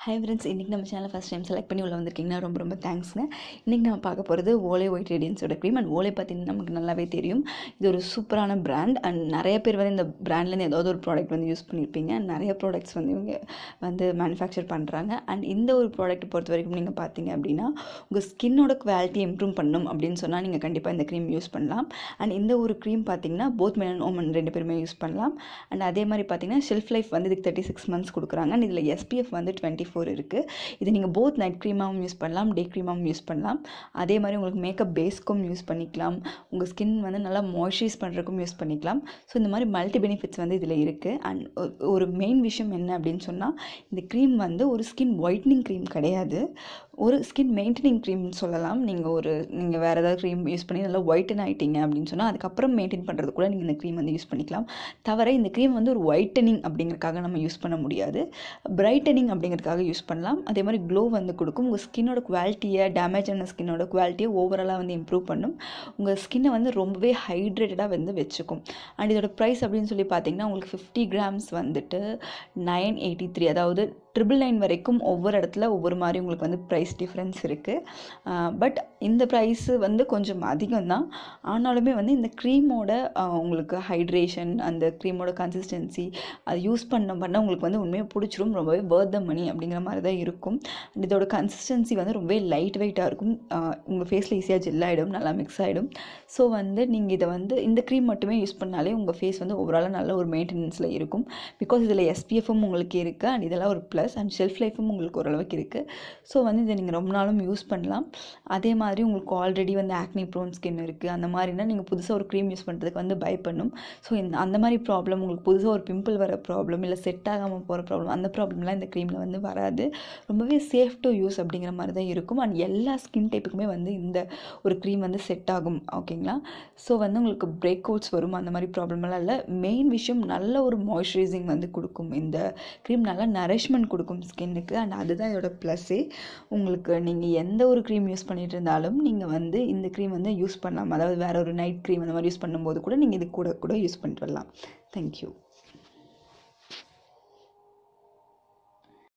hi friends இன்றைக்கி நம்ம சேனலை ஃபஸ்ட் டைம் செலக்ட் பண்ணி உள்ள வந்திருக்கீங்கன்னா ரொம்ப ரொம்ப தேங்க்ஸ்ங்க இன்றைக்கி நம்ம பார்க்க போகிறது ஓலே ஒயிட் ரேடியன்ஸோட க்ரீம் அண்ட் ஓலே பார்த்தீங்கன்னா நமக்கு நல்லாவே தெரியும் இது ஒரு சூப்பரான பிராண்ட் அண்ட் நிறைய பேர் வந்து இந்த பிராண்ட்லேருந்து ஏதாவது ஒரு ப்ராடக்ட் வந்து யூஸ் பண்ணியிருப்பீங்க நிறைய ப்ராடக்ட்ஸ் வந்து இவங்க வந்து மேனுஃபேக்சர் பண்ணுறாங்க அண்ட் இந்த ஒரு ப்ராடக்ட் பொறுத்த வரைக்கும் நீங்கள் பார்த்தீங்க அப்படின்னா உங்கள் ஸ்கின்னோட குவாலிட்டி இம்ப்ரூவ் பண்ணணும் அப்படின்னு சொன்னால் நீங்கள் கண்டிப்பாக இந்த க்ரீம் யூஸ் பண்ணலாம் அண்ட் இந்த ஒரு க்ரீம் பார்த்தீங்கன்னா போத் மென் அண்ட் ஓமன் ரெண்டு பேருமே யூஸ் பண்ணலாம் அண்ட் அதே மாதிரி பார்த்தீங்கன்னா ஷெல்ஃப் லைஃப் வந்து இதுக்கு தேர்ட்டி சிக்ஸ் மந்த்ஸ் கொடுக்குறாங்க அண்ட் இதில் எஸ்பிஎஃப் வந்து டுவெண்ட்டி ஃபோர் இருக்குது இது நீங்கள் போத் நைட் க்ரீமாகவும் யூஸ் பண்ணலாம் டே க்ரீமாகவும் யூஸ் பண்ணலாம் அதே மாதிரி உங்களுக்கு மேக்கப் பேஸ்க்கும் யூஸ் பண்ணிக்கலாம் உங்கள் ஸ்கின் வந்து நல்லா மாய்ஸ்சரைஸ் பண்ணுறதுக்கும் யூஸ் பண்ணிக்கலாம் ஸோ இந்த மாதிரி மல்டி பெனிஃபிட்ஸ் வந்து இதில் இருக்குது அண்ட் ஒரு மெயின் விஷயம் என்ன அப்படின்னு சொன்னால் இந்த க்ரீம் வந்து ஒரு ஸ்கின் ஒயிட்னிங் க்ரீம் கிடையாது ஒரு ஸ்கின் மெயின்டெனிங் க்ரீம்னு சொல்லலாம் நீங்கள் ஒரு நீங்கள் வேறு ஏதாவது க்ரீம் யூஸ் பண்ணி நல்லா ஒயிட்டன் ஆகிட்டீங்க அப்படின்னு சொன்னால் அதுக்கப்புறம் மெயின்டைன் பண்ணுறது கூட நீங்கள் இந்த க்ரீம் வந்து யூஸ் பண்ணிக்கலாம் தவிர இந்த க்ரீம் வந்து ஒரு ஒயிட்டனிங் அப்படிங்கிறதுக்காக நம்ம யூஸ் பண்ண முடியாது பிரைட்டனிங் அப்படிங்கிறதுக்காக யூஸ் பண்ணலாம் அதே மாதிரி க்ளோ வந்து கொடுக்கும் உங்கள் ஸ்கின்னோட குவாலிட்டியை டேமேஜ் ஆன ஸ்கின்னோட குவாலிட்டியை ஓவராலாக வந்து இம்ப்ரூவ் பண்ணும் உங்கள் ஸ்கின்னை வந்து ரொம்பவே ஹைட்ரேட்டடாக வந்து வச்சுக்கும் அண்ட் இதோட ப்ரைஸ் அப்படின்னு சொல்லி பார்த்தீங்கன்னா உங்களுக்கு ஃபிஃப்டி கிராம்ஸ் வந்துட்டு நைன் எயிட்டி த்ரீ அதாவது ட்ரிபிள் நைன் வரைக்கும் ஒவ்வொரு இடத்துல ஒவ்வொரு மாதிரி உங்களுக்கு வந்து ப்ரைஸ் டிஃப்ரென்ஸ் இருக்குது பட் இந்த ப்ரைஸு வந்து கொஞ்சம் அதிகம் தான் ஆனாலுமே வந்து இந்த க்ரீமோட உங்களுக்கு ஹைட்ரேஷன் அந்த க்ரீமோட கன்சிஸ்டன்சி அது யூஸ் பண்ண பண்ண உங்களுக்கு வந்து உண்மையாக பிடிச்சிரும் ரொம்பவே வேர்த் த மணி அப்படிங்கிற மாதிரி தான் இருக்கும் அண்ட் இதோட கன்சிஸ்டன்சி வந்து ரொம்பவே லைட் வெயிட்டாக இருக்கும் உங்கள் ஃபேஸில் ஈஸியாக ஜெல் ஆகிடும் நல்லா மிக்ஸ் ஆகிடும் ஸோ வந்து நீங்கள் இதை வந்து இந்த க்ரீம் மட்டுமே யூஸ் பண்ணாலே உங்கள் ஃபேஸ் வந்து ஓவராலாக நல்ல ஒரு மெயின்டெனன்ஸில் இருக்கும் பிகாஸ் இதில் எஸ்பிஎஃப்பும் உங்களுக்கு இருக்குது அண்ட் இதெல்லாம் ஒரு ப்ளஸ் அண்ட் ஷெல்ஃப் லைஃபும் உங்களுக்கு ஓரளவுக்கு இருக்குது ஸோ வந்து இதை நீங்கள் ரொம்ப நாளும் யூஸ் பண்ணலாம் அதே மாதிரி உங்களுக்கு ஆல்ரெடி வந்து ஆக்னி ப்ரோன் ஸ்கின் இருக்குது அந்த மாதிரினா நீங்கள் புதுசாக ஒரு க்ரீம் யூஸ் பண்ணுறதுக்கு வந்து பயப்படணும் ஸோ இந்த அந்த மாதிரி ப்ராப்ளம் உங்களுக்கு புதுசாக ஒரு பிம்பிள் வர ப்ராப்ளம் இல்லை செட் ஆகாமல் போகிற ப்ராப்ளம் அந்த ப்ராப்ளம்லாம் இந்த க்ரீமில் வந்து வராது ரொம்பவே சேஃப் டு யூஸ் அப்படிங்கிற மாதிரி தான் இருக்கும் அண்ட் எல்லா ஸ்கின் டைப்புக்குமே வந்து இந்த ஒரு க்ரீம் வந்து செட் ஆகும் ஓகேங்களா ஸோ வந்து உங்களுக்கு பிரேக் அவுட்ஸ் வரும் அந்த மாதிரி ப்ராப்ளமெல்லாம் இல்லை மெயின் விஷயம் நல்ல ஒரு மாய்ஸ்சரைசிங் வந்து கொடுக்கும் இந்த க்ரீம் நல்லா நரிஷ்மெண்ட் கொடுக்கும் ஸ்கின்னுக்கு அண்ட் அதுதான் இதோட ப்ளஸ்ஸே உங்களுக்கு நீங்கள் எந்த ஒரு க்ரீம் யூஸ் பண்ணிட்டு இருந்தாலும் நீங்கள் வந்து இந்த க்ரீம் வந்து யூஸ் பண்ணலாம் அதாவது வேறு ஒரு நைட் க்ரீம் அந்த மாதிரி யூஸ் பண்ணும்போது கூட நீங்கள் இது கூட கூட யூஸ் பண்ணிட்டு வரலாம் தேங்க்யூ